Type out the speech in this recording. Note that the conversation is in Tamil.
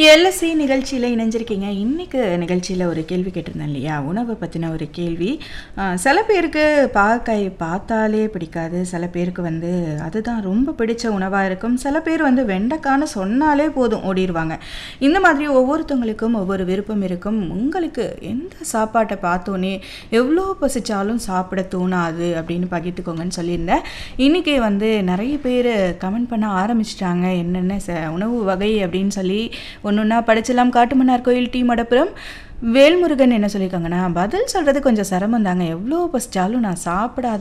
எல்எஸ்சி நிகழ்ச்சியில் இணைஞ்சிருக்கீங்க இன்னைக்கு நிகழ்ச்சியில் ஒரு கேள்வி கேட்டிருந்தேன் இல்லையா உணவை பற்றின ஒரு கேள்வி ஆஹ் சில பேருக்கு பாகக்காய் பார்த்தாலே பிடிக்காது சில பேருக்கு வந்து அதுதான் ரொம்ப பிடிச்ச உணவாக இருக்கும் சில பேர் வந்து வெண்டைக்கான்னு சொன்னாலே போதும் ஓடிடுவாங்க இந்த மாதிரி ஒவ்வொருத்தவங்களுக்கும் ஒவ்வொரு விருப்பம் இருக்கும் உங்களுக்கு எந்த சாப்பாட்டை பார்த்தோன்னே எவ்வளோ பசிச்சாலும் சாப்பிட தோணாது அப்படின்னு பகிர்ந்துக்கோங்கன்னு சொல்லியிருந்தேன் இன்றைக்கி வந்து நிறைய பேர் கமெண்ட் பண்ண ஆரம்பிச்சிட்டாங்க என்னென்ன ச உணவு வகை அப்படின்னு சொல்லி ஒன்று ஒன்றா படிச்சலாம் காட்டுமன்னார் கோயில் டி மடப்புரம் வேல்முருகன் என்ன சொல்லியிருக்காங்கன்னா பதில் சொல்கிறது கொஞ்சம் சிரமம் தாங்க எவ்வளோ பசிச்சாலும் நான் சாப்பிடாத